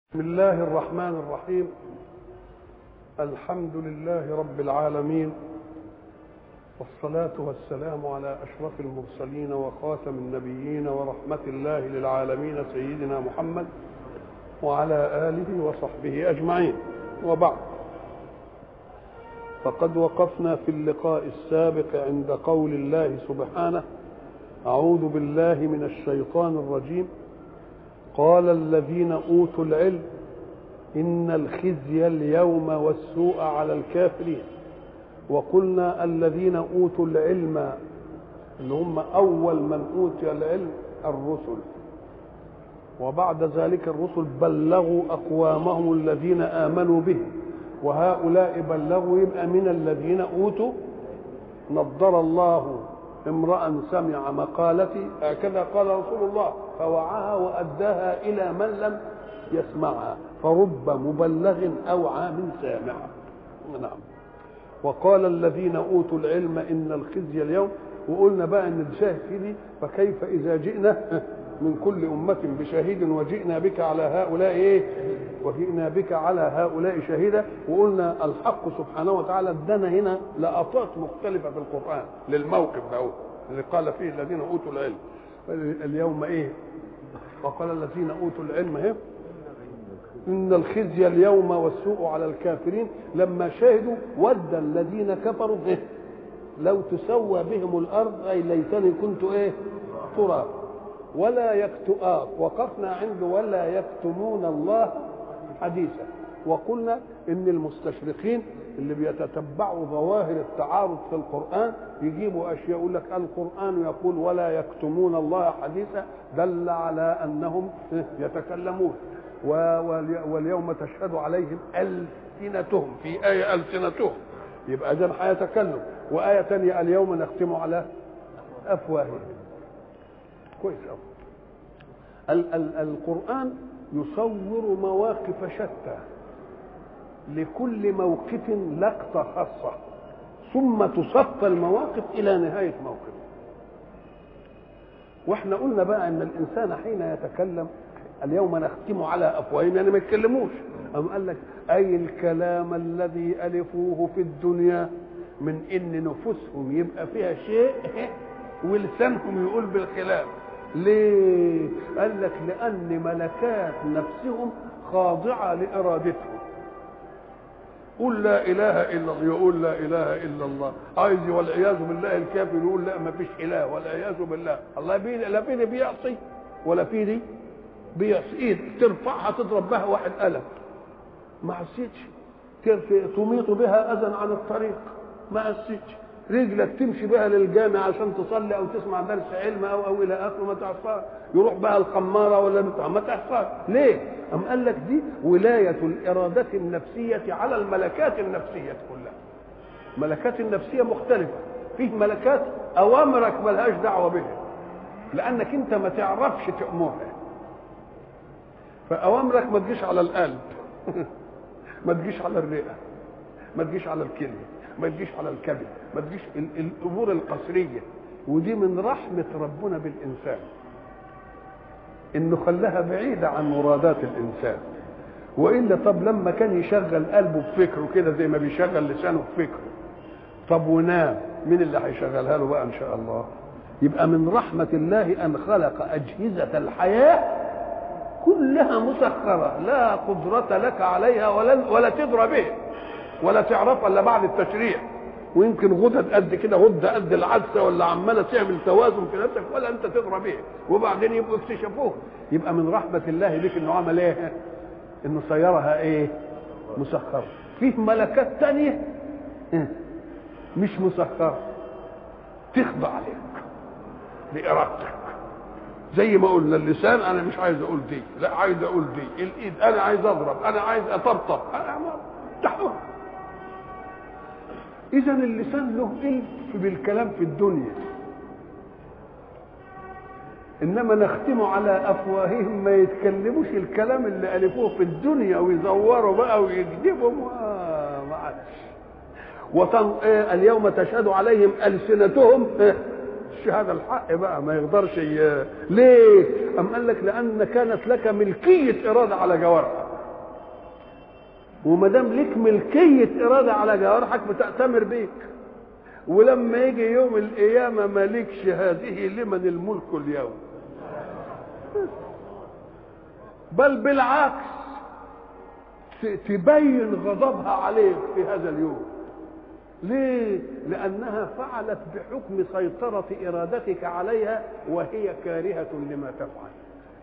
بسم الله الرحمن الرحيم الحمد لله رب العالمين والصلاة والسلام على أشرف المرسلين وخاتم النبيين ورحمة الله للعالمين سيدنا محمد وعلى آله وصحبه أجمعين وبعد فقد وقفنا في اللقاء السابق عند قول الله سبحانه أعوذ بالله من الشيطان الرجيم قال الذين اوتوا العلم ان الخزي اليوم والسوء على الكافرين وقلنا الذين اوتوا العلم اللي هم اول من اوتي العلم الرسل وبعد ذلك الرسل بلغوا اقوامهم الذين امنوا به وهؤلاء بلغوا يبقى من الذين اوتوا نضر الله امرأ سمع مقالتي هكذا قال رسول الله فوعاها وأداها إلى من لم يسمعها فرب مبلغ أوعى من سامع نعم وقال الذين أوتوا العلم إن الخزي اليوم وقلنا بقى ان الشاهد في دي فكيف اذا جئنا من كل امه بشهيد وجئنا بك على هؤلاء ايه وجئنا بك على هؤلاء شهيدا وقلنا الحق سبحانه وتعالى ادانا هنا لقطات مختلفه في القران للموقف ده اللي قال فيه الذين اوتوا العلم اليوم ايه وقال الذين اوتوا العلم ايه ان الخزي اليوم والسوء على الكافرين لما شهدوا ود الذين كفروا إيه؟ لو تسوى بهم الارض اي ليتني كنت ايه تراب ولا يكتؤا وقفنا عند ولا يكتمون الله حديثا وقلنا ان المستشرقين اللي بيتتبعوا ظواهر التعارض في القران يجيبوا اشياء يقول لك القران يقول ولا يكتمون الله حديثا دل على انهم يتكلمون واليوم تشهد عليهم السنتهم في ايه السنتهم يبقى اذا هيتكلم وآية تانية اليوم نختم على أفواههم كويس أوي ال- ال- القرآن يصور مواقف شتى لكل موقف لقطة خاصة ثم تصفى المواقف إلى نهاية موقف واحنا قلنا بقى ان الانسان حين يتكلم اليوم نختم على افواههم يعني ما يتكلموش أم قال لك اي الكلام الذي الفوه في الدنيا من ان نفوسهم يبقى فيها شيء ولسانهم يقول بالخلاف ليه قال لك لان ملكات نفسهم خاضعه لارادتهم قول لا اله الا الله يقول لا اله الا الله عايز والعياذ بالله الكافر يقول لا ما فيش اله والعياذ بالله الله بي لا في دي بيعصي ولا في دي بيعصي ايد ترفعها تضرب بها واحد قلم ما عصيتش تميط بها اذى عن الطريق ما عصيتش رجلك تمشي بها للجامع عشان تصلي او تسمع درس علم او او الى اخره ما تعصاش يروح بها الخماره ولا بتاع ما تعصاش ليه؟ أم قال لك دي ولايه الاراده النفسيه على الملكات النفسيه كلها ملكات النفسيه مختلفه فيه ملكات اوامرك ملهاش دعوه بها لانك انت ما تعرفش تامرها فاوامرك ما تجيش على القلب ما تجيش على الرئه ما تجيش على الكليه ما تجيش على الكبد ما تجيش الامور القصريه ودي من رحمه ربنا بالانسان انه خلاها بعيده عن مرادات الانسان والا طب لما كان يشغل قلبه بفكره كده زي ما بيشغل لسانه بفكره طب ونام مين اللي هيشغلها له بقى ان شاء الله يبقى من رحمه الله ان خلق اجهزه الحياه كلها مسخره لا قدره لك عليها ولا ولا تدرى به ولا تعرفها الا بعد التشريع ويمكن غدد قد كده غده قد العدسه ولا عماله تعمل توازن في نفسك ولا انت تدرى به وبعدين يبقوا اكتشفوه يبقى من رحمه الله بك انه عمل ايه؟ انه سيرها ايه؟ مسخره فيه ملكات تانية مش مسخره تخضع لك بارادتك زي ما قلنا اللسان انا مش عايز اقول دي لا عايز اقول دي الايد انا عايز اضرب انا عايز اطبطب انا تحور اذا اللسان له الف بالكلام في الدنيا انما نختم على افواههم ما يتكلموش الكلام اللي الفوه في الدنيا ويزوروا بقى ويكذبوا ما ما عادش وطن إيه اليوم تشهد عليهم السنتهم إيه الشهاده الحق بقى ما يقدرش ي... ليه؟ أم قال لك لأن كانت لك ملكية إرادة على جوارحك وما دام ليك ملكيه اراده على جوارحك بتأتمر بيك ولما يجي يوم القيامه مالكش هذه لمن الملك اليوم بل بالعكس تبين غضبها عليك في هذا اليوم ليه لانها فعلت بحكم سيطره ارادتك عليها وهي كارهه لما تفعل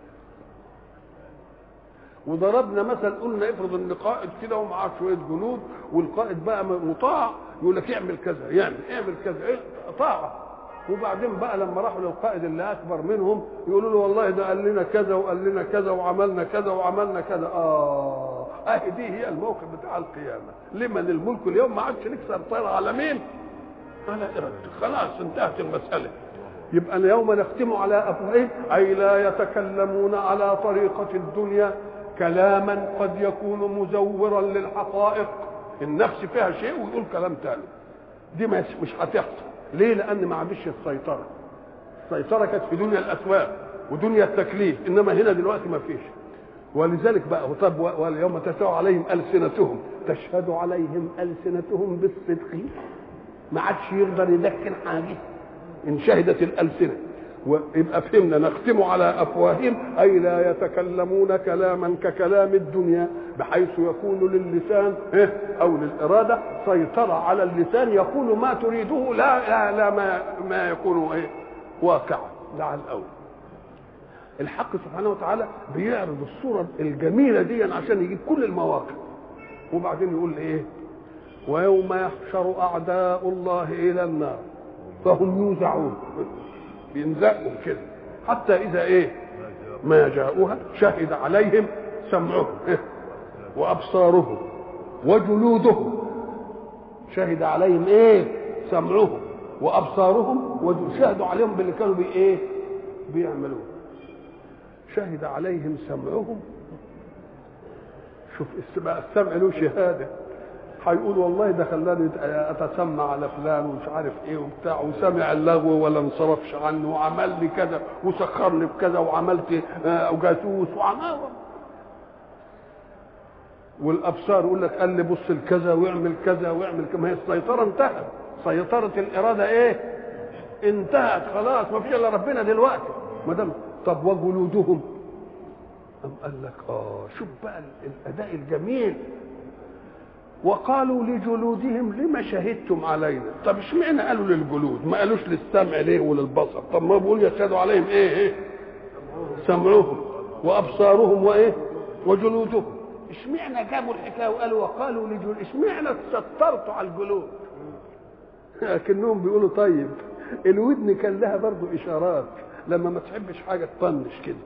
وضربنا مثل قلنا افرض ان قائد كده ومعاه شويه جنود والقائد بقى مطاع يقول لك اعمل كذا يعمل اعمل كذا إيه؟ طاعه وبعدين بقى لما راحوا للقائد اللي اكبر منهم يقولوا له والله ده قال لنا كذا وقال لنا كذا وعملنا كذا وعملنا كذا اه اهي دي هي الموقف بتاع القيامه لمن الملك اليوم ما عادش لك سيطره على مين؟ على ارادتك خلاص انتهت المساله يبقى اليوم نختم على افواههم اي لا يتكلمون على طريقه الدنيا كلاما قد يكون مزورا للحقائق النفس فيها شيء ويقول كلام تاني دي مش هتحصل ليه لان ما عنديش السيطره السيطره كانت في دنيا الاسواق ودنيا التكليف انما هنا دلوقتي ما فيش ولذلك بقى طب واليوم تشهد عليهم السنتهم تشهد عليهم السنتهم بالصدق ما عادش يقدر يدكن حاجه ان شهدت الالسنه ويبقى فهمنا نختم على افواههم اي لا يتكلمون كلاما ككلام الدنيا بحيث يكون للسان او للاراده سيطره على اللسان يقول ما تريده لا لا, لا ما ما يكون ايه واقعا لا على الاول الحق سبحانه وتعالى بيعرض الصوره الجميله دي عشان يجيب كل المواقف وبعدين يقول ايه ويوم يحشر اعداء الله الى النار فهم يوزعون بينزقوا كده حتى اذا ايه ما جاءوها شهد عليهم سمعهم إيه؟ وابصارهم وجلودهم شهد عليهم ايه سمعهم وابصارهم وشهدوا عليهم باللي كانوا بي ايه بيعملوه شهد عليهم سمعهم شوف السمع له شهاده هيقول والله ده خلاني اتسمع على فلان ومش عارف ايه وبتاع وسمع اللغو ولا انصرفش عنه وعمل لي كذا وسخرني بكذا وعملت جاسوس وعمل والابصار يقول لك قال لي بص لكذا واعمل كذا واعمل كذا ما هي السيطره انتهت سيطره الاراده ايه؟ انتهت خلاص ما فيش الا ربنا دلوقتي ما دام طب وجلودهم أم قال لك اه شوف بقى الاداء الجميل وقالوا لجلودهم لما شهدتم علينا طب اشمعنى قالوا للجلود ما قالوش للسمع ليه وللبصر طب ما بيقول يشهدوا عليهم ايه ايه سمعهم وابصارهم وايه وجلودهم اشمعنى جابوا الحكايه وقالوا وقالوا لجلود اشمعنى سترتوا على الجلود لكنهم بيقولوا طيب الودن كان لها برضه اشارات لما ما تحبش حاجه تطنش كده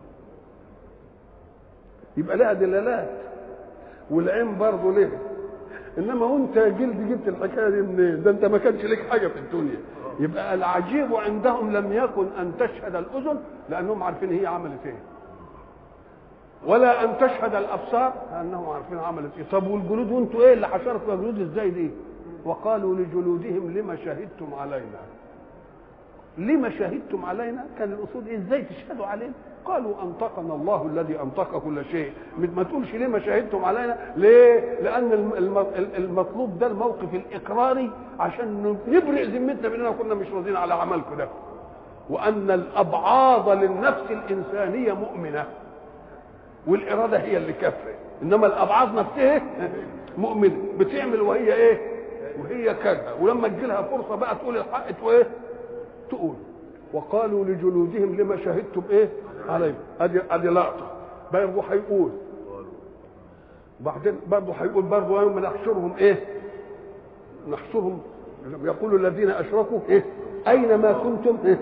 يبقى لها دلالات والعين برضه لها انما وانت يا جلد جبت الحكايه دي منين؟ ده انت ما كانش لك حاجه في الدنيا يبقى العجيب عندهم لم يكن ان تشهد الاذن لانهم عارفين هي عملت ايه ولا ان تشهد الابصار لانهم عارفين عملت ايه طب والجلود وانتوا ايه اللي حشرتوا جلود ازاي دي وقالوا لجلودهم لما شهدتم علينا لما شهدتم علينا كان الاصول إيه؟ ازاي تشهدوا علينا قالوا انطقنا الله الذي انطق كل شيء ما تقولش ليه ما شهدتم علينا ليه لان المطلوب ده الموقف الاقراري عشان نبرئ ذمتنا باننا كنا مش راضيين على عملكم ده وان الابعاض للنفس الانسانيه مؤمنه والاراده هي اللي كافره انما الابعاض نفسها مؤمنه بتعمل وهي ايه وهي كذا ولما تجي لها فرصه بقى تقول الحق ايه تقول وقالوا لجلودهم لما شهدتم ايه عليهم ادي ادي لقطه برضه هيقول بعدين برضه هيقول برضه يوم نحشرهم ايه نحشرهم يقول الذين اشركوا ايه اين ما كنتم ايه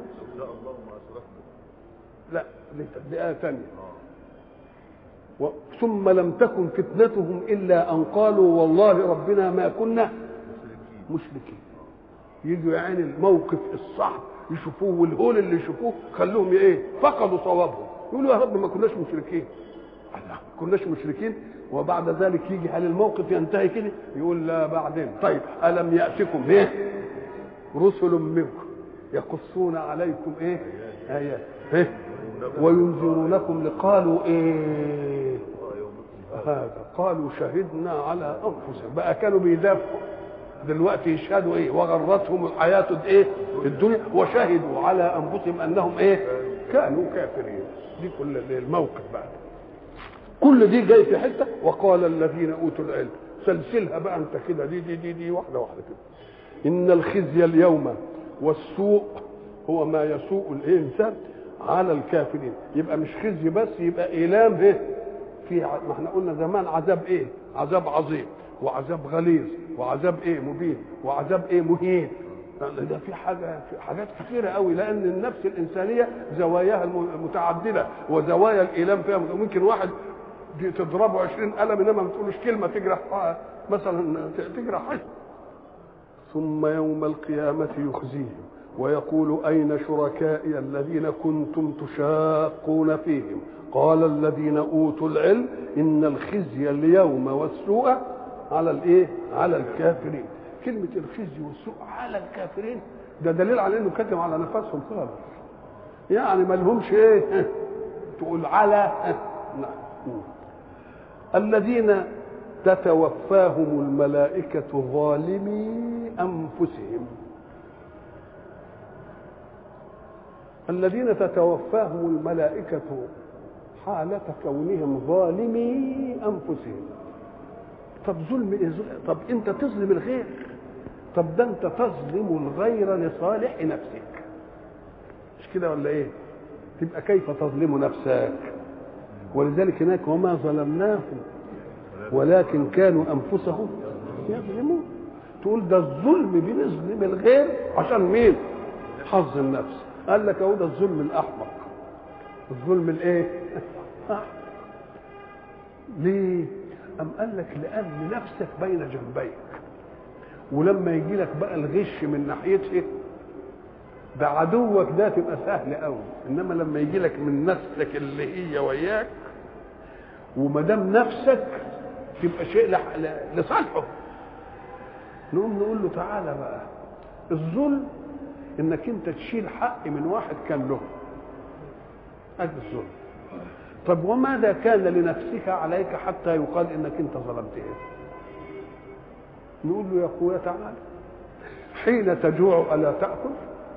لا دي آية ثانية ثم لم تكن فتنتهم إلا أن قالوا والله ربنا ما كنا مشركين يجوا يعني الموقف الصعب يشوفوه والهول اللي يشوفوه خلوهم ايه فقدوا صوابهم يقولوا يا رب ما كناش مشركين الله ما كناش مشركين وبعد ذلك يجي هل الموقف ينتهي كده يقول لا بعدين طيب الم ياتكم ايه رسل منكم يقصون عليكم ايه ايات ايه وينذرونكم لقالوا ايه هذا قالوا شهدنا على انفسهم بقى كانوا بيدافعوا دلوقتي يشهدوا ايه وغرتهم الحياه ايه الدنيا وشهدوا على انفسهم انهم ايه كانوا كافرين دي كل الموقف بعد كل دي جاي في حته وقال الذين اوتوا العلم سلسلها بقى انت كده دي دي دي دي واحده واحده كده ان الخزي اليوم والسوء هو ما يسوء الانسان على الكافرين يبقى مش خزي بس يبقى ايلام ايه في ما احنا قلنا زمان عذاب ايه عذاب عظيم وعذاب غليظ وعذاب ايه مبين وعذاب ايه مهين ده في حاجه في حاجات كثيره قوي لان النفس الانسانيه زواياها متعدده وزوايا الايلام فيها ممكن واحد تضربه 20 قلم انما ما تقولوش كلمه تجرح مثلا تجرح حاجه ثم يوم القيامه يخزيهم ويقول أين شركائي الذين كنتم تشاقون فيهم قال الذين أوتوا العلم إن الخزي اليوم والسوء على الإيه؟ على الكافرين كلمة الخزي والسوء على الكافرين ده دليل على إنه كتم على نفسهم خالص يعني ما لهمش إيه تقول على نعم الذين تتوفاهم الملائكة ظالمي أنفسهم الذين تتوفاهم الملائكة حالة كونهم ظالمي أنفسهم طب ظلم إيه طب أنت تظلم الغير طب ده أنت تظلم الغير لصالح نفسك مش كده ولا إيه تبقى كيف تظلم نفسك ولذلك هناك وما ظلمناهم ولكن كانوا أنفسهم يظلمون تقول ده الظلم بنظلم الغير عشان مين حظ النفس قال لك اهو ده الظلم الاحمق الظلم الايه ليه ام قال لك لان نفسك بين جنبيك ولما يجي لك بقى الغش من ناحيتها ده عدوك ده تبقى سهل قوي انما لما يجي لك من نفسك اللي هي وياك وما دام نفسك تبقى شيء لصالحه نقوم نقول له تعالى بقى الظلم انك انت تشيل حق من واحد كان له ادي الظلم طب وماذا كان لنفسك عليك حتى يقال انك انت ظلمته نقول له يا اخويا تعالى حين تجوع الا تاكل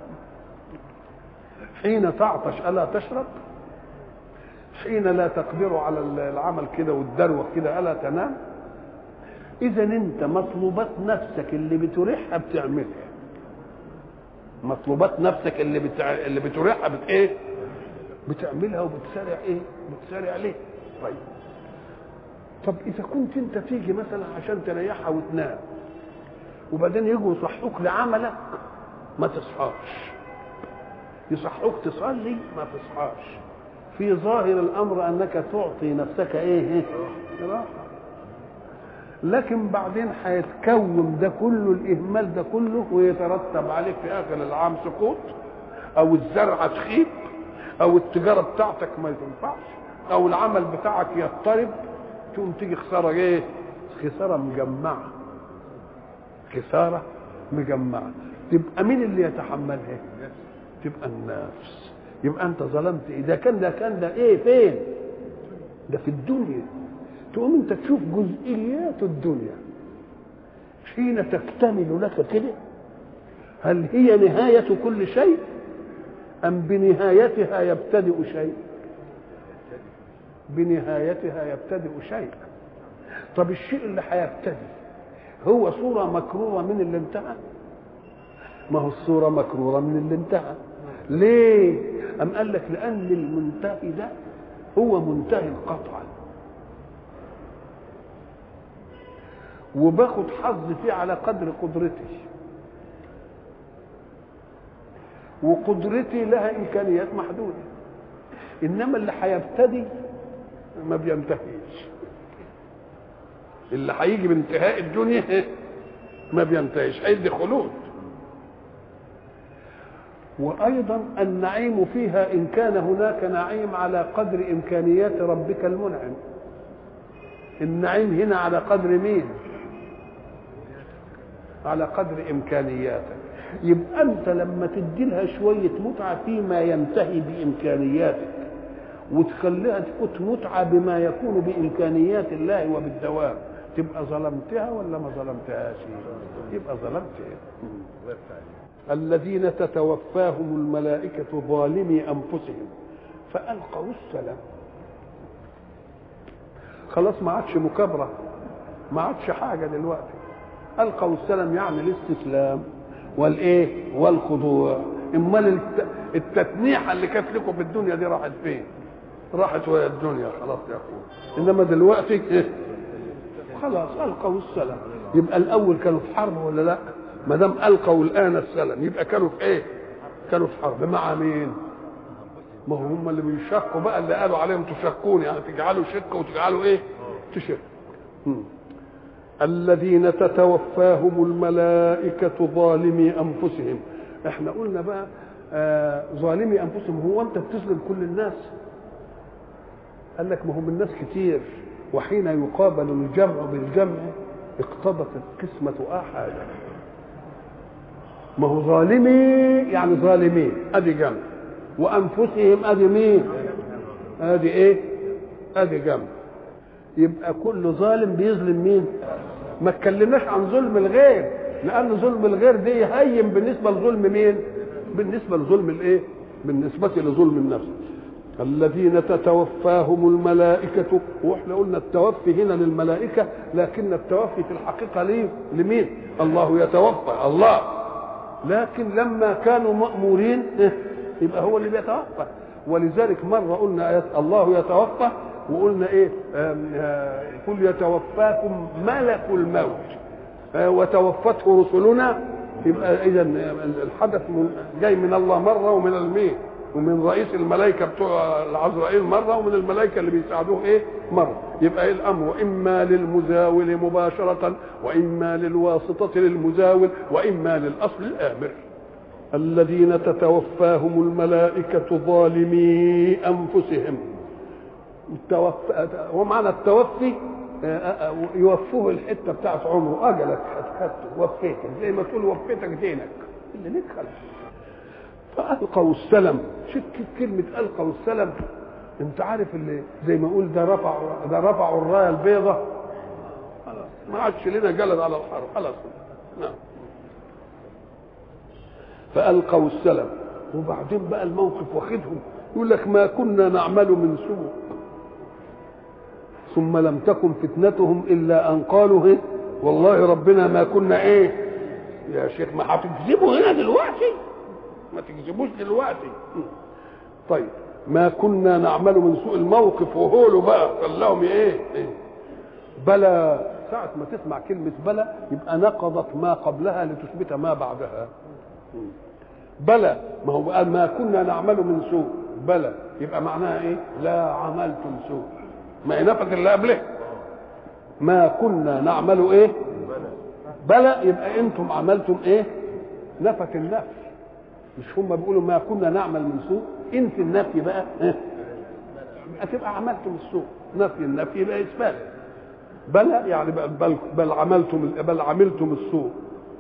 حين تعطش الا تشرب حين لا تقدر على العمل كده والدروه كده الا تنام اذا انت مطلوبات نفسك اللي بتريحها بتعملها مطلوبات نفسك اللي بتع... اللي بتريحها بت ايه بتعملها وبتسارع ايه بتسارع ليه طيب طب اذا كنت انت تيجي مثلا عشان تريحها وتنام وبعدين يجوا يصحوك لعملك ما تصحاش يصحوك تصلي ما تصحاش في ظاهر الامر انك تعطي نفسك ايه راحه لكن بعدين هيتكون ده كله الاهمال ده كله ويترتب عليه في اخر العام سقوط او الزرعه تخيب او التجاره بتاعتك ما تنفعش او العمل بتاعك يضطرب تقوم تيجي خساره ايه خساره مجمعه خساره مجمعه تبقى مين اللي يتحملها تبقى النفس يبقى انت ظلمت ايه ده كان ده كان ده ايه فين ده في الدنيا تقوم انت تشوف جزئيات الدنيا حين تكتمل لك كده هل هي نهاية كل شيء أم بنهايتها يبتدئ شيء بنهايتها يبتدئ شيء طب الشيء اللي هيبتدئ هو صورة مكرورة من اللي انتهى ما هو الصورة مكرورة من اللي انتهى ليه أم قال لك لأن المنتهي ده هو منتهي قطعا وباخد حظ فيه على قدر قدرتي وقدرتي لها امكانيات محدوده انما اللي هيبتدي ما بينتهيش اللي هيجي بانتهاء الدنيا ما بينتهيش هيدي خلود وايضا النعيم فيها ان كان هناك نعيم على قدر امكانيات ربك المنعم النعيم هنا على قدر مين على قدر امكانياتك يبقى انت لما تدي لها شويه متعه فيما ينتهي بامكانياتك وتخليها تفوت متعه بما يكون بامكانيات الله وبالدوام تبقى ظلمتها ولا ما ظلمتهاش يبقى ظلمتها الذين تتوفاهم الملائكة ظالمي أنفسهم فألقوا السلام خلاص ما عادش مكابرة ما عادش حاجة دلوقتي ألقوا السلام يعني الاستسلام والإيه والخضوع امال التتنيحة اللي كانت لكم في الدنيا دي راحت فين راحت وهي الدنيا خلاص يا اخوان انما دلوقتي إيه؟ خلاص القوا السلام يبقى الاول كانوا في حرب ولا لا ما دام القوا الان السلام يبقى كانوا في ايه كانوا في حرب مع مين ما هو هم اللي بيشقوا بقى اللي قالوا عليهم تشقون يعني تجعلوا شق وتجعلوا ايه تشق الذين تتوفاهم الملائكة ظالمي أنفسهم احنا قلنا بقى آه ظالمي أنفسهم هو أنت بتظلم كل الناس قال لك ما هم الناس كتير وحين يقابل الجمع بالجمع اقتضت القسمة أحدا ما هو ظالمي يعني ظالمين ادي جمع وانفسهم ادي مين ادي ايه ادي جمع يبقى كل ظالم بيظلم مين ما اتكلمناش عن ظلم الغير لان ظلم الغير دي هين بالنسبه لظلم مين بالنسبه لظلم الايه بالنسبه لظلم النفس الذين تتوفاهم الملائكة واحنا قلنا التوفي هنا للملائكة لكن التوفي في الحقيقة ليه؟ لمين؟ الله يتوفى الله لكن لما كانوا مأمورين يبقى هو اللي بيتوفى ولذلك مرة قلنا آيات الله يتوفى وقلنا ايه قل يتوفاكم ملك الموت وتوفته رسلنا يبقى اذا الحدث جاي من الله مرة ومن المين ومن رئيس الملائكه بتوع العزرائيل مره ومن الملائكه اللي بيساعدوه ايه مره يبقى ايه الامر اما للمزاول مباشره واما للواسطه للمزاول واما للاصل الامر الذين تتوفاهم الملائكه ظالمي انفسهم التوفى ومعنى التوفي يوفوه الحته بتاعت عمره اجلك خدته وفيتك زي ما تقول وفيتك دينك اللي ليك خلص فالقوا السلم شوف كلمه القوا السلم انت عارف اللي زي ما اقول ده رفعوا ده رفعوا الرايه البيضاء خلاص ما عادش لنا جلد على الحرب خلاص نعم فالقوا السلم وبعدين بقى الموقف واخدهم يقول لك ما كنا نعمل من سوء ثم لم تكن فتنتهم الا ان قالوا ايه والله ربنا ما كنا ايه يا شيخ ما هتكذبوا هنا دلوقتي ما تكذبوش دلوقتي طيب ما كنا نعمل من سوء الموقف وهولوا بقى قال لهم ايه, إيه؟ بلى ساعة ما تسمع كلمة بلى يبقى نقضت ما قبلها لتثبت ما بعدها بلى ما هو قال ما كنا نعمل من سوء بلى يبقى معناها ايه لا عملتم سوء ما هي نفت اللي قبله ما كنا نعمل ايه بلى يبقى انتم عملتم ايه نفت النفي مش هم بيقولوا ما كنا نعمل من سوء انت النفي بقى اه هتبقى عملتم السوء نفي النفي يبقى اثبات بلى يعني بل, بل عملتم بل عملتم السوء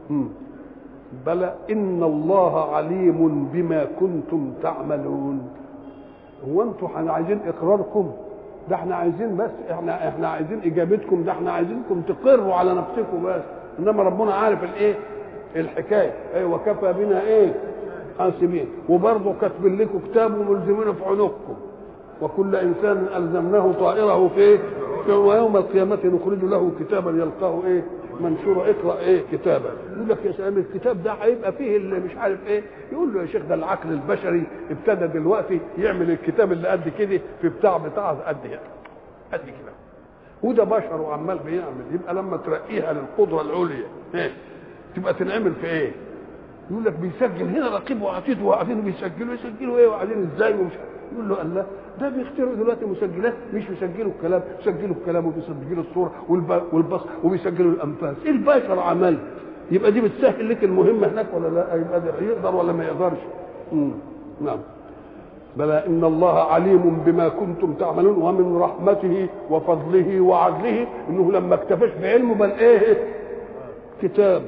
بلى ان الله عليم بما كنتم تعملون هو انتوا احنا عايزين اقراركم ده احنا عايزين بس احنا احنا عايزين اجابتكم ده احنا عايزينكم تقروا على نفسكم بس انما ربنا عارف الايه الحكايه ايه وكفى بنا ايه حاسبين وبرضه كاتبين لكم كتاب وملزمين في عنقكم وكل انسان الزمناه طائره في ايه ويوم القيامة نخرج له كتابا يلقاه ايه منشورا اقرا ايه كتابا يقول لك يا سلام الكتاب ده هيبقى فيه اللي مش عارف ايه يقول له يا شيخ ده العقل البشري ابتدى دلوقتي يعمل الكتاب اللي قد كده في بتاع بتاع قد كده قد كده وده بشر وعمال بيعمل يبقى لما ترقيها للقدره العليا ايه تبقى تنعمل في ايه يقول لك بيسجل هنا رقيب وعتيد وقاعدين بيسجلوا يسجلوا ايه وقاعدين ازاي ومش يقول له الله ده بيخترعوا دلوقتي مسجلات مش بيسجلوا الكلام يسجلوا الكلام وبيسجلوا الصوره والبصر وبيسجلوا الانفاس ايه البشر عمل يبقى دي بتسهل لك المهمه هناك ولا لا يبقى ده يقدر ولا ما يقدرش مم. نعم بلى ان الله عليم بما كنتم تعملون ومن رحمته وفضله وعدله انه لما اكتفاش بعلمه بل ايه كتابه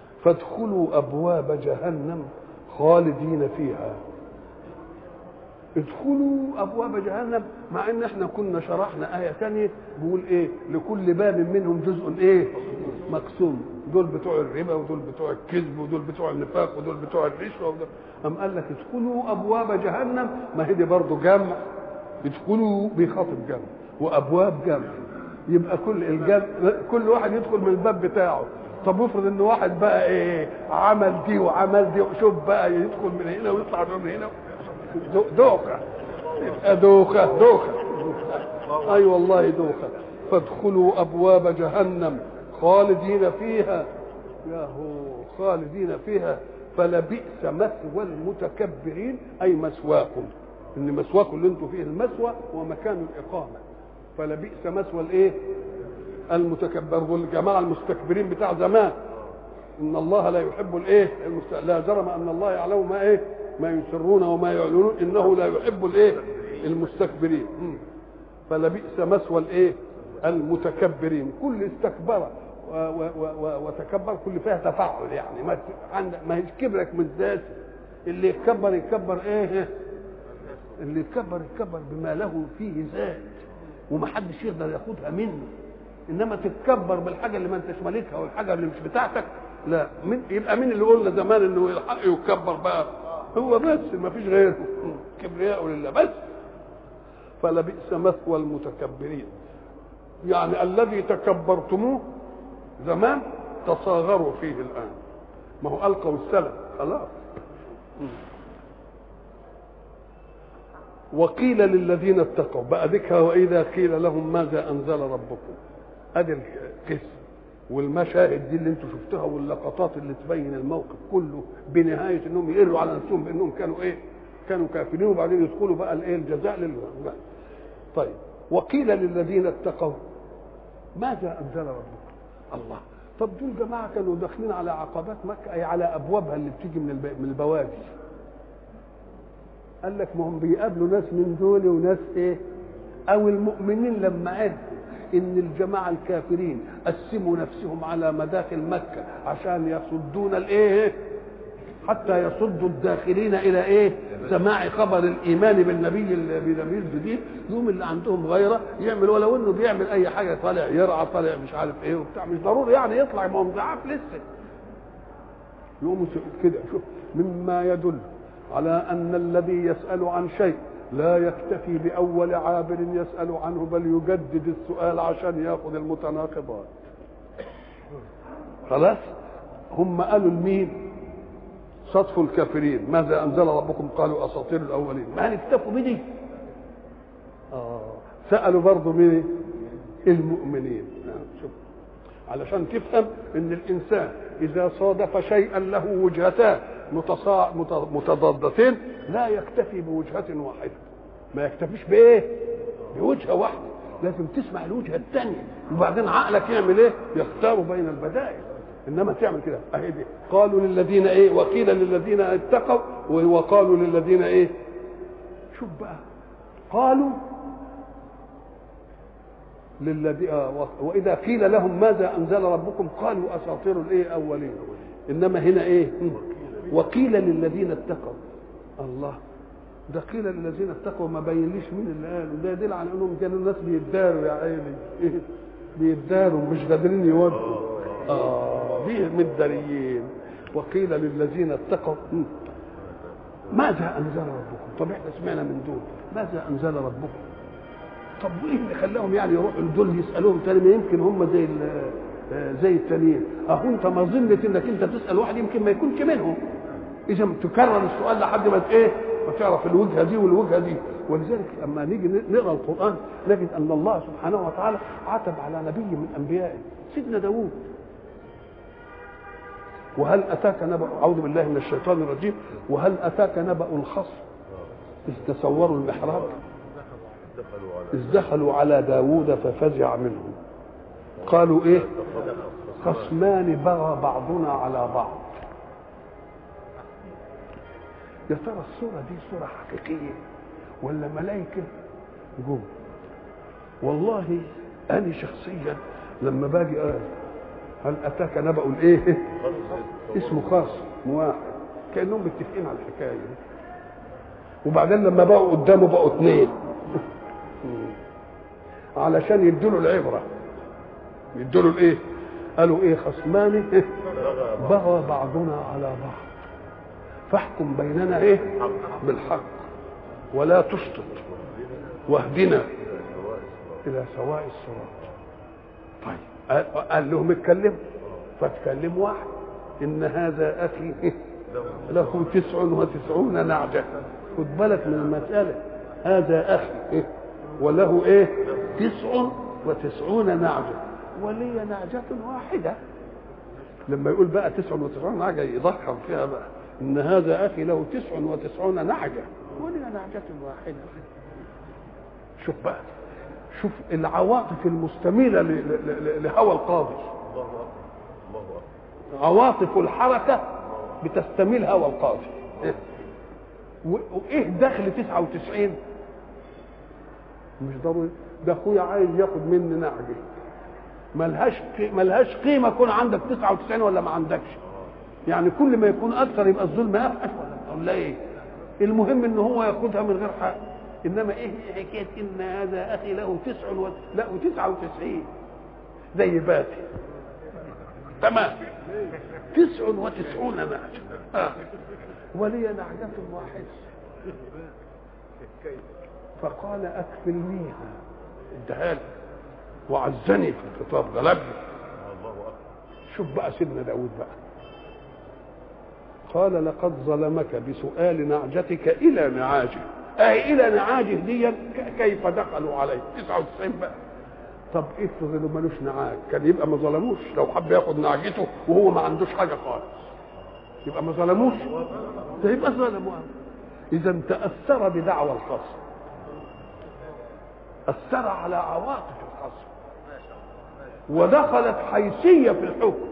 فادخلوا ابواب جهنم خالدين فيها ادخلوا ابواب جهنم مع ان احنا كنا شرحنا ايه ثانيه بيقول ايه لكل باب منهم جزء ايه مقسوم دول بتوع الربا ودول بتوع الكذب ودول بتوع النفاق ودول بتوع الرشوه ودول ام قال لك ادخلوا ابواب جهنم ما هي دي برضه جمع ادخلوا بيخاطب جمع وابواب جمع يبقى كل الجمع كل واحد يدخل من الباب بتاعه طب افرض ان واحد بقى ايه عمل دي وعمل دي وشوف بقى يدخل من هنا ويطلع من هنا دوخه يبقى دوخه دوخه اي أيوة والله دوخه فادخلوا ابواب جهنم خالدين فيها يا هو خالدين فيها فلبئس مثوى المتكبرين اي مثواكم ان مثواكم اللي انتم فيه المثوى هو مكان الاقامه فلبئس مثوى الايه المتكبر والجماعه المستكبرين بتاع زمان ان الله لا يحب الايه المست... لا جرم ان الله يعلم ما ايه ما يسرون وما يعلنون انه لا يحب الايه المستكبرين فلبئس مثوى الايه المتكبرين كل استكبر و و و وتكبر كل فيها تفاعل يعني ما عندك ما هيش كبرك من ذات اللي يتكبر يتكبر ايه اللي يتكبر يتكبر بما له فيه ذات ومحدش يقدر ياخدها منه انما تتكبر بالحاجه اللي ما انتش مالكها والحاجه اللي مش بتاعتك لا من يبقى مين اللي قلنا زمان انه الحق يتكبر بقى هو بس ما فيش غيره كبرياء لله بس فلبئس مثوى المتكبرين يعني الذي تكبرتموه زمان تصاغروا فيه الان ما هو القوا السلام خلاص وقيل للذين اتقوا بقى ذكر واذا قيل لهم ماذا انزل ربكم ادي القسم والمشاهد دي اللي انتم شفتوها واللقطات اللي تبين الموقف كله بنهايه انهم يقروا على نفسهم بانهم كانوا ايه؟ كانوا كافرين وبعدين يدخلوا بقى الايه الجزاء لله طيب وقيل للذين اتقوا ماذا انزل ربكم؟ الله طب دول جماعه كانوا داخلين على عقبات مكه اي على ابوابها اللي بتيجي من الب... من البوادي قال لك ما هم بيقابلوا ناس من دول وناس ايه؟ او المؤمنين لما عرفوا ان الجماعه الكافرين قسموا نفسهم على مداخل مكه عشان يصدون الايه حتى يصدوا الداخلين الى ايه سماع خبر الايمان بالنبي بالنبي الجديد يوم اللي عندهم غيره يعمل ولو انه بيعمل اي حاجه طالع يرعى طالع مش عارف ايه وبتاع مش ضروري يعني يطلع ما هو ضعاف لسه يقوموا كده شوف مما يدل على ان الذي يسال عن شيء لا يكتفي بأول عابر يسأل عنه بل يجدد السؤال عشان ياخذ المتناقضات خلاص هم قالوا لمين صدفوا الكافرين ماذا أنزل ربكم قالوا أساطير الأولين ما هنكتفوا بدي آه. سألوا برضه مين المؤمنين شوف علشان تفهم ان الانسان اذا صادف شيئا له وجهتان متصا... متضادتين لا يكتفي بوجهة واحدة ما يكتفيش بايه بوجهة واحدة لازم تسمع الوجهة الثانية وبعدين عقلك يعمل ايه يختار بين البدائل انما تعمل كده اهي دي قالوا للذين ايه وقيل للذين اتقوا وقالوا للذين ايه شوف بقى قالوا للذي آه واذا قيل لهم ماذا انزل ربكم قالوا اساطير الايه اولين انما هنا ايه وقيل للذين اتقوا الله ده قيل للذين اتقوا ما بينليش مين اللي قال وده يدل على انهم كانوا الناس بيتداروا يا عيني بيتداروا مش قادرين يودوا اه دي متداريين وقيل للذين اتقوا ماذا انزل ربكم طب احنا سمعنا من دول ماذا انزل ربكم طب وايه اللي خلاهم يعني يروحوا لدول يسالوهم تاني ما يمكن هم زي زي التانيين اهو انت ما ظنت انك انت تسال واحد يمكن ما يكونش منهم اذا تكرر السؤال لحد ما ايه ما تعرف الوجهه دي والوجهه دي ولذلك لما نيجي نقرا القران نجد ان الله سبحانه وتعالى عتب على نبي من انبيائه سيدنا داوود وهل اتاك نبأ اعوذ بالله من الشيطان الرجيم وهل اتاك نبأ الخصم اذ تصوروا المحراب إذ دخلوا على داوود ففزع منهم قالوا إيه خصمان بغى بعضنا على بعض يا ترى الصورة دي صورة حقيقية ولا ملائكة جم والله أنا شخصيا لما باجي أقول هل أتاك نبأ الإيه اسمه خاص واحد كأنهم متفقين على الحكاية دي وبعدين لما بقوا قدامه بقوا اثنين علشان يدوا العبره يدوا الايه قالوا ايه خصمان بغى بعضنا على بعض فاحكم بيننا ايه بالحق ولا تشطط واهدنا الى سواء الصراط طيب قال لهم اتكلموا فاتكلم واحد ان هذا اخي له تسع وتسعون نعجه خد بالك من المساله هذا اخي وله ايه تسع وتسعون نعجه ولي نعجه واحده لما يقول بقى تسع وتسعون نعجه يضخم فيها بقى ان هذا اخي له تسع وتسعون نعجه ولي نعجه واحده شوف بقى شوف العواطف المستميله لهوى القاضي عواطف الحركه بتستميل هوى القاضي وايه دخل 99 مش ضروري ده اخويا عايز ياخد مني نعجه ملهاش ملهاش قيمه يكون عندك 99 ولا ما عندكش يعني كل ما يكون اكثر يبقى الظلم افحش ولا ولا ايه المهم ان هو ياخدها من غير حق انما ايه حكايه ان هذا اخي له تسع و... لا وتسعة وتسعين زي باتي تمام تسع وتسعون نعجة آه. ولي نعجة واحدة فقال أكفلنيها ادها لي وعزني في الخطاب غلبني شوف بقى سيدنا داود بقى قال لقد ظلمك بسؤال نعجتك إلى نعاجه أي إلى نعاجه دي كيف دخلوا عليه 99 بقى طب افرض انه ملوش نعاج كان يبقى ما ظلموش لو حب ياخد نعجته وهو ما عندوش حاجه خالص يبقى ما ظلموش ده يبقى ظلموا اذا تاثر بدعوى الخصم اثر على عواطف الخصم ودخلت حيثيه في الحكم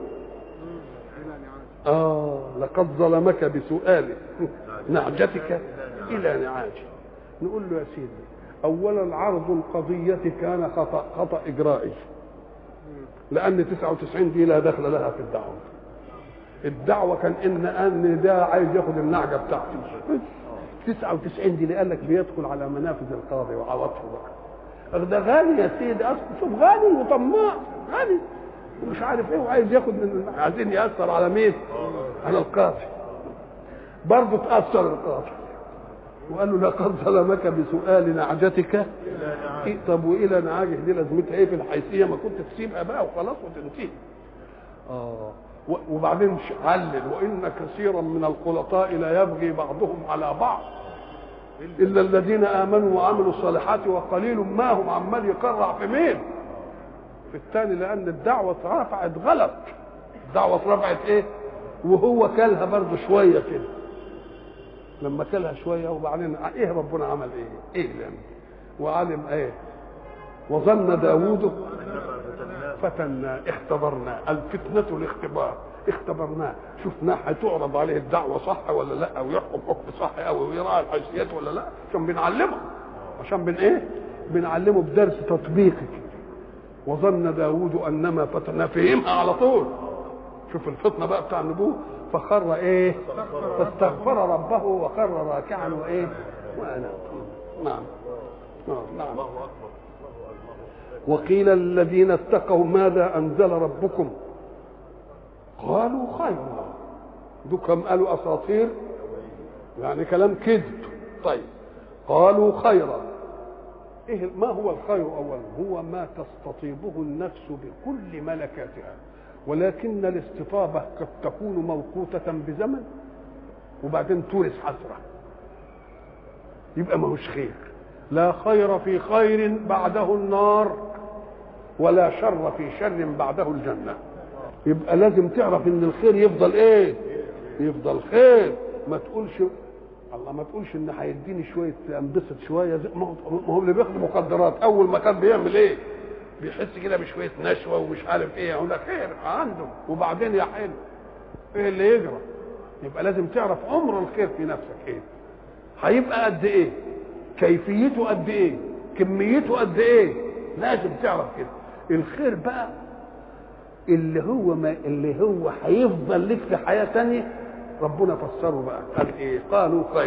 اه لقد ظلمك بسؤال نعجتك الى نعاجه نقول له يا سيدي اولا عرض القضيه كان خطا خطا اجرائي لان 99 دي لا دخل لها في الدعوه الدعوه كان ان ان ده عايز ياخد النعجه بتاعتي 99 دي اللي قال لك بيدخل على منافذ القاضي وعواطفه بقى ده غالي يا سيدي اصلا شوف غالي وطماع غالي ومش عارف ايه وعايز ياخد من عايزين ياثر على مين؟ على القاضي برضه تاثر القاضي وقال له لقد ظلمك بسؤال نعجتك إيه طب والى نعاجه دي لازمتها ايه في الحيثيه ما كنت تسيبها بقى وخلاص وتنتهي اه وبعدين علل وان كثيرا من الخلطاء لا يبغي بعضهم على بعض الا الذين امنوا وعملوا الصالحات وقليل ما هم عمال يقرع في مين في الثاني لان الدعوه اترفعت غلط الدعوه اترفعت ايه وهو كلها برضه شويه كده لما كلها شويه وبعدين ايه ربنا عمل ايه؟ ايه يعني؟ وعلم ايه؟ وظن داوود فتنا اختبرنا الفتنة الاختبار اختبرناه شفناه هتعرض عليه الدعوة صح ولا لا ويحكم حكم صح او يراعي الحيثيات ولا لا عشان بنعلمه عشان بن ايه بنعلمه بدرس تطبيقي وظن داوود انما فتنا فهمها على طول شوف الفطنة بقى بتاع النبوة فخر ايه فاستغفر ربه وخر راكعا وايه وانا نعم نعم وقيل الذين اتقوا ماذا انزل ربكم قالوا خيرا دوكم قالوا اساطير يعني كلام كذب طيب قالوا خيرا إيه ما هو الخير اولا هو ما تستطيبه النفس بكل ملكاتها ولكن الاستطابة قد تكون موقوتة بزمن وبعدين تورث حسرة يبقى ما هوش خير لا خير في خير بعده النار ولا شر في شر بعده الجنة يبقى لازم تعرف ان الخير يفضل ايه يفضل خير ما تقولش الله ما تقولش ان هيديني شويه انبسط شويه ما هو اللي بياخد مخدرات اول ما كان بيعمل ايه بيحس كده بشويه نشوه ومش عارف ايه يقول لك خير عنده وبعدين يا حلو ايه اللي يجرى يبقى لازم تعرف عمر الخير في نفسك ايه هيبقى قد ايه كيفيته قد ايه كميته قد ايه لازم تعرف كده الخير بقى اللي هو ما اللي هو هيفضل لك في حياه تانية ربنا فسره بقى قال ايه قالوا خيرا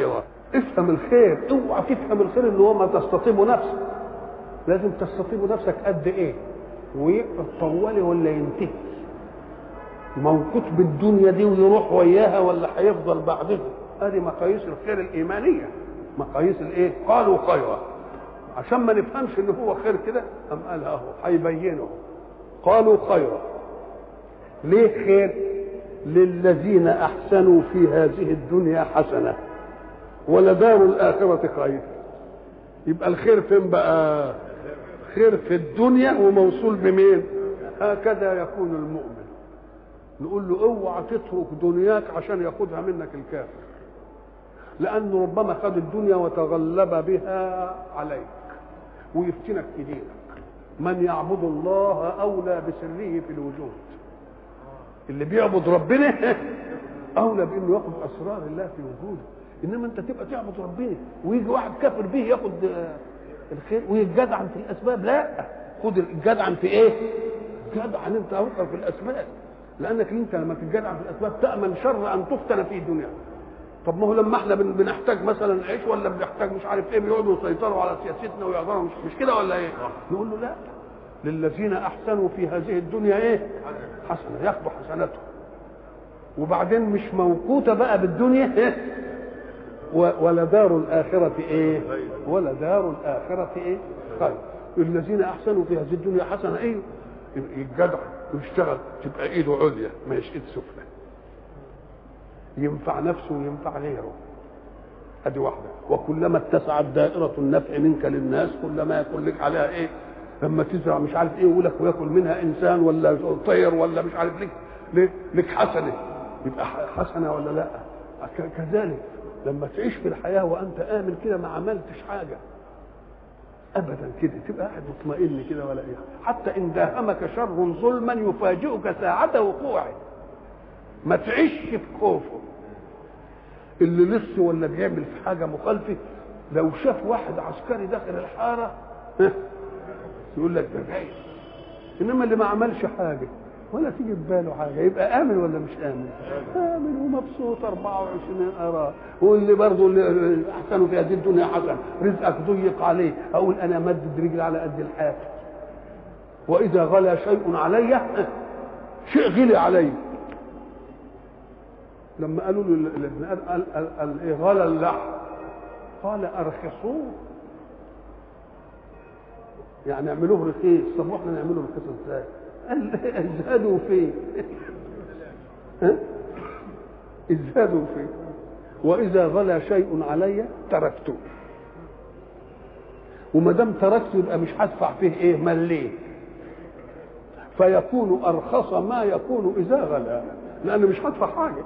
افهم الخير اوعى تفهم الخير ان هو ما تستطيب نفسك لازم تستطيب نفسك قد ايه ويطول ولا ينتهي موقوت بالدنيا دي ويروح وياها ولا هيفضل بعدها هذه مقاييس الخير الايمانيه مقاييس الايه قالوا خيرا عشان ما نفهمش ان هو خير كده ام قال اهو هيبينه قالوا خيرا ليه خير للذين احسنوا في هذه الدنيا حسنه ولدار الاخره خير يبقى الخير فين بقى خير في الدنيا وموصول بمين هكذا يكون المؤمن نقول له اوعى تترك دنياك عشان ياخدها منك الكافر لانه ربما خد الدنيا وتغلب بها عليك ويفتنك في دينك من يعبد الله اولى بسره في الوجود اللي بيعبد ربنا اولى بانه ياخد اسرار الله في وجوده انما انت تبقى تعبد ربنا ويجي واحد كافر به ياخد الخير ويتجدعن في الاسباب لا خد الجدعن في ايه؟ جدعن انت اوقع في الاسباب لانك انت لما تتجدعن في الاسباب تامن شر ان تفتن في دنياك طب ما هو لما احنا بنحتاج مثلا عيش ولا بنحتاج مش عارف ايه بيقعدوا يسيطروا على سياستنا ويقدروا مش, مش كده ولا ايه؟ نقول له لا للذين احسنوا في هذه الدنيا ايه؟ حسنه ياخدوا حسناتهم وبعدين مش موقوته بقى بالدنيا ايه؟ ولدار الآخرة إيه؟ ولدار الآخرة إيه؟ خير الذين أحسنوا في هذه الدنيا حسنة إيه؟ يتجدع ويشتغل تبقى إيده عليا ما إيد سفلى ينفع نفسه وينفع غيره ادي واحده وكلما اتسعت دائره النفع منك للناس كلما يكون لك عليها ايه لما تزرع مش عارف ايه ولك وياكل منها انسان ولا طير ولا مش عارف لك لك حسنه يبقى حسنه ولا لا كذلك لما تعيش في الحياه وانت امن كده ما عملتش حاجه ابدا كده تبقى قاعد مطمئن كده ولا ايه حتى ان داهمك شر ظلما يفاجئك ساعه وقوعه ما تعيش في خوفه اللي لص ولا بيعمل في حاجه مخالفه لو شاف واحد عسكري داخل الحاره يقول لك ده جاي انما اللي ما عملش حاجه ولا تيجي في باله حاجه يبقى امن ولا مش امن؟ امن ومبسوط 24 اراء واللي برضه اللي احسنوا في هذه الدنيا حسن رزقك ضيق عليه اقول انا مدد رجلي على قد الحافه واذا غلا شيء علي شيء غلي علي لما قالوا له قال غلى اللحم قال ارخصوه يعني اعملوه رخيص طب واحنا نعمله رخيص ازاي؟ قال ازهدوا فيه ازهدوا فيه واذا غلا شيء علي تركته وما دام تركته يبقى مش هدفع فيه ايه مليه فيكون ارخص ما يكون اذا غلا لان مش هدفع حاجه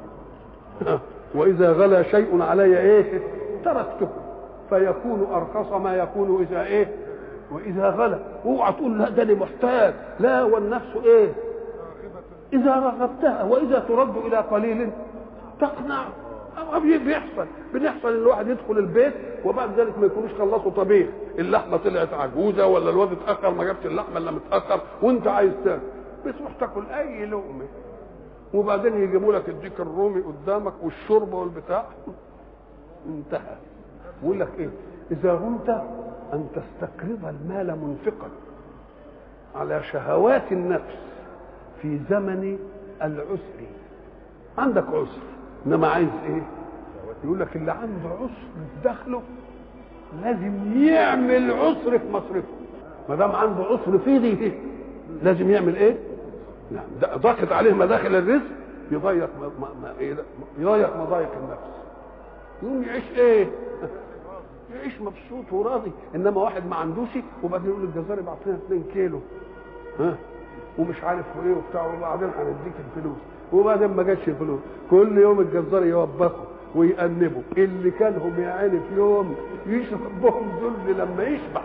واذا غلا شيء علي ايه تركته فيكون ارخص ما يكون اذا ايه واذا غلا اوعى تقول لا ده انا محتاج لا والنفس ايه اذا رغبتها واذا ترد الى قليل تقنع بيحصل بنحصل ان الواحد يدخل البيت وبعد ذلك ما يكونوش خلصوا طبيخ اللحمه طلعت عجوزه ولا الواد اتاخر ما جابش اللحمه الا متاخر وانت عايز تاكل بتروح تاكل اي لقمه وبعدين يجيبوا لك الديك الرومي قدامك والشوربه والبتاع انتهى يقول لك ايه اذا غمت ان تستقرض المال منفقا على شهوات النفس في زمن العسر عندك عسر انما عايز ايه يقول لك اللي عنده عسر في دخله لازم يعمل عسر في مصرفه ما دام عنده عسر في دي لازم يعمل ايه نعم ضاقت عليه مداخل الرزق يضيق ما ما يضيق مضايق النفس يقوم يعيش ايه يعيش مبسوط وراضي انما واحد ما عندوش وبعدين يقول الجزار يبعت لنا 2 كيلو ها ومش عارف ايه وبتاع وبعدين هنديك الفلوس وبعدين ما جاتش الفلوس كل يوم الجزار يوبخه ويأنبه اللي كانهم يا عيني في يوم يشرب بهم ذل لما يشبع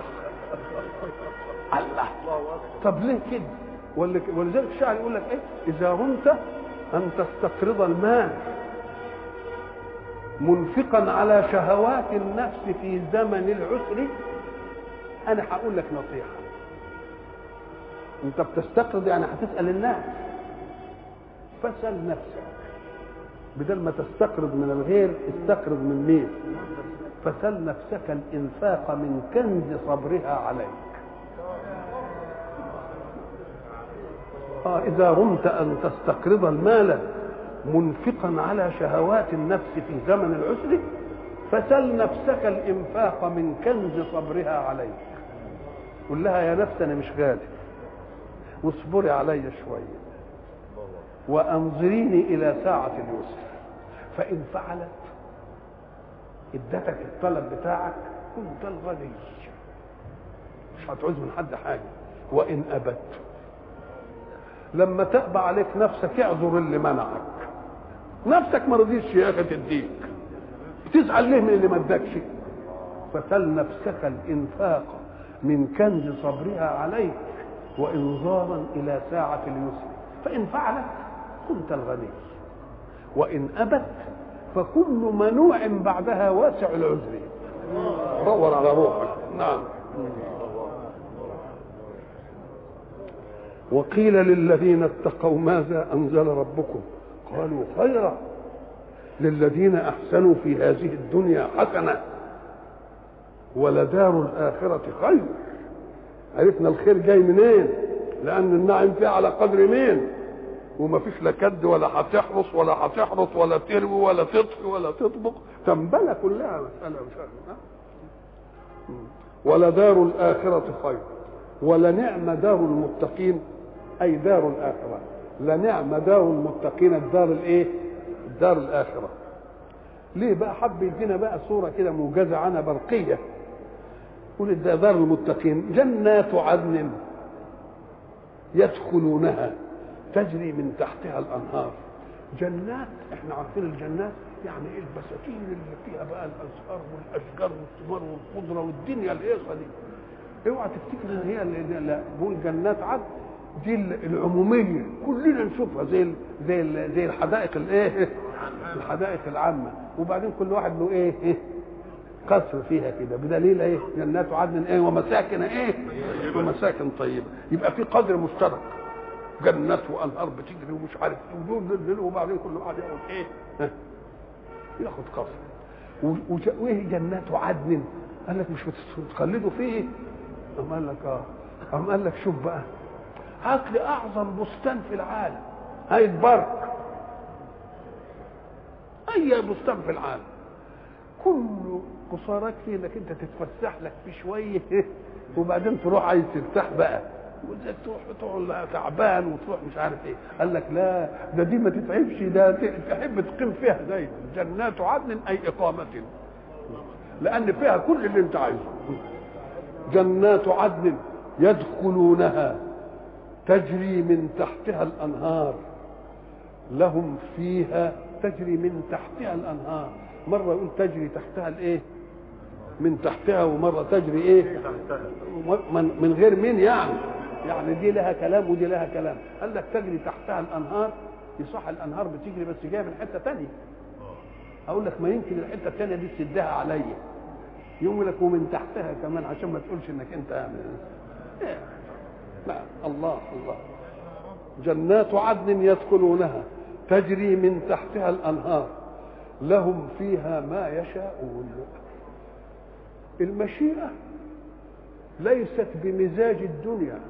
الله طب ليه كده ولذلك الشاعر يقول لك ايه اذا رمت ان تستقرض المال منفقا على شهوات النفس في زمن العسر انا هقول لك نصيحه انت بتستقرض يعني هتسال الناس فاسال نفسك بدل ما تستقرض من الغير استقرض من مين فسل نفسك الانفاق من كنز صبرها عليك آه إذا رمت أن تستقرض المال منفقا على شهوات النفس في زمن العسر فسل نفسك الإنفاق من كنز صبرها عليك قل لها يا نفس أنا مش غالي واصبري علي شوية وأنظريني إلى ساعة اليسر فإن فعلت ادتك الطلب بتاعك كنت الغني مش هتعوز من حد حاجة وإن أبت لما تأبى عليك نفسك اعذر اللي منعك نفسك ما رضيتش يا اخي تديك بتزعل ليه من اللي ما ادكش فسل نفسك الانفاق من كنز صبرها عليك وانظارا الى ساعه اليسر فان فعلت كنت الغني وان ابت فكل منوع بعدها واسع العذر دور على روحك نعم وقيل للذين اتقوا ماذا انزل ربكم قالوا خيرا للذين احسنوا في هذه الدنيا حسنه ولدار الاخره خير عرفنا الخير جاي منين لان النعم فيه على قدر مين وما فيش لا كد ولا هتحرص ولا هتحرص ولا تروي ولا تطفي ولا تطبخ تنبله كلها مساله مش عارف ولدار الاخره خير ولنعم دار المتقين اي دار الاخره لنعم دار المتقين الدار الايه الدار الاخره ليه بقى حب يدينا بقى صوره كده موجزه عنها برقيه يقول ده دار المتقين جنات عدن يدخلونها تجري من تحتها الانهار جنات احنا عارفين الجنات يعني ايه البساتين اللي فيها بقى الازهار والاشجار والثمار والخضره والدنيا الهيصه دي اوعى تفتكر ان هي اللي بقول جنات عدن دي العموميه كلنا نشوفها زي زي زي الحدائق الايه الحدائق العامه وبعدين كل واحد له ايه قصر فيها كده بدليل ايه جنات عدن ايه ومساكن ايه ومساكن طيبه يبقى في قدر مشترك جنات وانهار بتجري ومش عارف ايه وبعدين كل واحد ياخد ايه ياخد قصر وايه جنات عدن قال لك مش بتخلدوا فيه أم قال لك اه أم قال لك شوف بقى هات لي اعظم بستان في العالم هيتبارك اي بستان في العالم كل قصارك فيه انك انت تتفسح لك فيه شويه وبعدين تروح عايز ترتاح بقى وانك تروح تقعد تعبان وتروح مش عارف ايه قال لك لا ده دي ما تتعبش ده تحب تقيم فيها دايما جنات عدن اي اقامه لان فيها كل اللي انت عايزه جنات عدن يدخلونها تجري من تحتها الانهار لهم فيها تجري من تحتها الانهار مره يقول تجري تحتها الايه من تحتها ومره تجري ايه من, من غير مين يعني يعني دي لها كلام ودي لها كلام قال لك تجري تحتها الانهار يصح الانهار بتجري بس جايه من حته تانية اقول لك ما يمكن الحته التانية دي تسدها عليا يقول لك ومن تحتها كمان عشان ما تقولش انك انت يعني لا الله الله جنات عدن يدخلونها تجري من تحتها الانهار لهم فيها ما يشاءون المشيئه ليست بمزاج الدنيا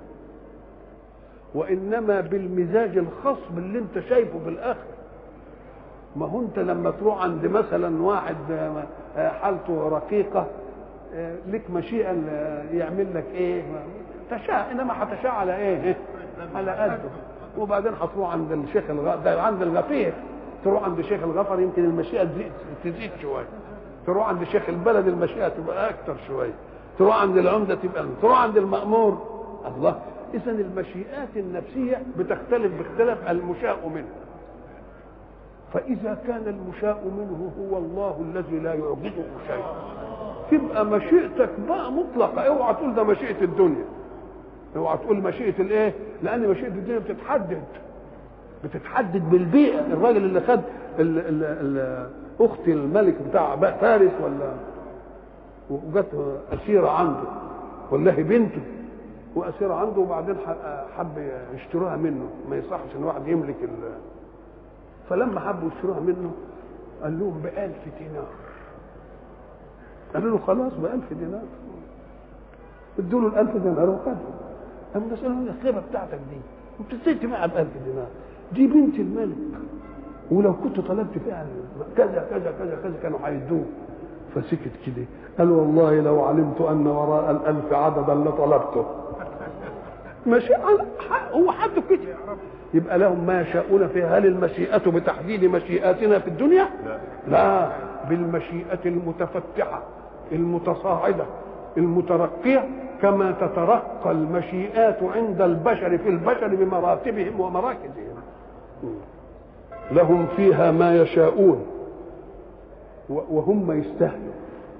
وانما بالمزاج الخاص باللي انت شايفه في الاخر ما هو انت لما تروح عند مثلا واحد حالته رقيقه لك مشيئه يعمل لك ايه تشاء انما هتشاء على ايه على قده وبعدين هتروح عند الشيخ الغ... ده عند الغفير تروح عند الشيخ الغفر يمكن المشيئه تزيد تزيد شويه تروح عند شيخ البلد المشيئه تبقى اكتر شويه تروح عند العمده تبقى تروح عند المامور الله اذا المشيئات النفسيه بتختلف باختلاف المشاء منه فاذا كان المشاء منه هو الله الذي لا يعجزه شيء تبقى مشيئتك بقى مطلقه اوعى تقول ده مشيئه الدنيا اوعى تقول مشيئه الايه لان مشيئه الدنيا بتتحدد بتتحدد بالبيئه الراجل اللي خد ال ال ال اخت الملك بتاع فارس ولا وجت اسيره عنده والله بنته واسيره عنده وبعدين حب يشتروها منه ما يصحش ان واحد يملك ال فلما حبوا يشتروها منه قال لهم بألف دينار قالوا له خلاص بألف دينار ادوا له الألف دينار وخدوا قام نسأله الخيبة بتاعتك دي انت ازاي تبيعها بألف دينار دي بنت الملك ولو كنت طلبت فيها كذا كذا كذا كذا كانوا هيدوه فسكت كده قال والله لو علمت ان وراء الالف عددا لطلبته ماشي هو حد كده يبقى لهم ما يشاءون فيها هل المشيئة بتحديد مشيئاتنا في الدنيا؟ لا لا بالمشيئة المتفتحة المتصاعدة المترقية كما تترقى المشيئات عند البشر في البشر بمراتبهم ومراكزهم لهم فيها ما يشاءون وهم يستاهلوا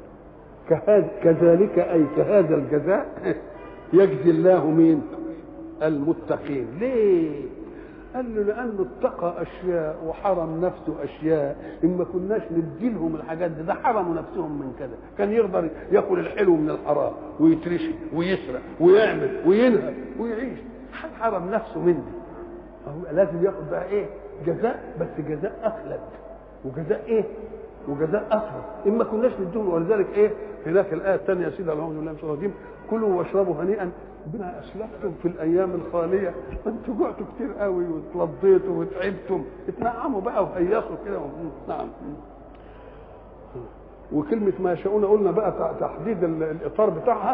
كذلك اي كهذا الجزاء يجزي الله مين المتقين ليه قال له لانه اتقى اشياء وحرم نفسه اشياء ان ما كناش ندي لهم الحاجات دي ده حرموا نفسهم من كذا كان يقدر ياكل الحلو من الحرام ويترشي ويسرق ويعمل وينهب ويعيش حرم نفسه من دي هو لازم ياخد بقى ايه جزاء بس جزاء اخلد وجزاء ايه وجزاء اخلد ان ما كناش نديهم ولذلك ايه هناك الايه الثانيه يا سيدي اللهم بالله من الرجيم كلوا واشربوا هنيئا بما اسلفتم في الايام الخاليه انتوا جعتوا كتير قوي واتلضيتوا وتعبتم اتنعموا بقى وهيصوا كده نعم وكلمة ما يشاءون قلنا بقى تحديد الإطار بتاعها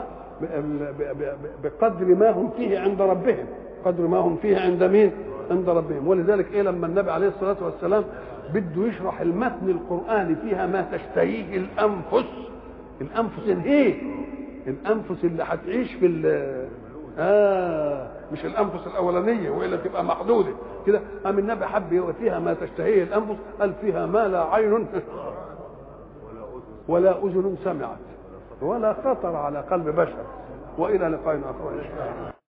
بقدر ما هم فيه عند ربهم قدر ما هم فيه عند مين؟ عند ربهم ولذلك ايه لما النبي عليه الصلاه والسلام بده يشرح المتن القراني فيها ما تشتهيه الانفس الانفس الايه؟ الانفس اللي هتعيش في اه مش الانفس الاولانيه والا تبقى محدوده كده قام النبي حب فيها ما تشتهيه الانفس قال فيها ما لا عين ولا اذن سمعت ولا خطر على قلب بشر والى لقاء اخر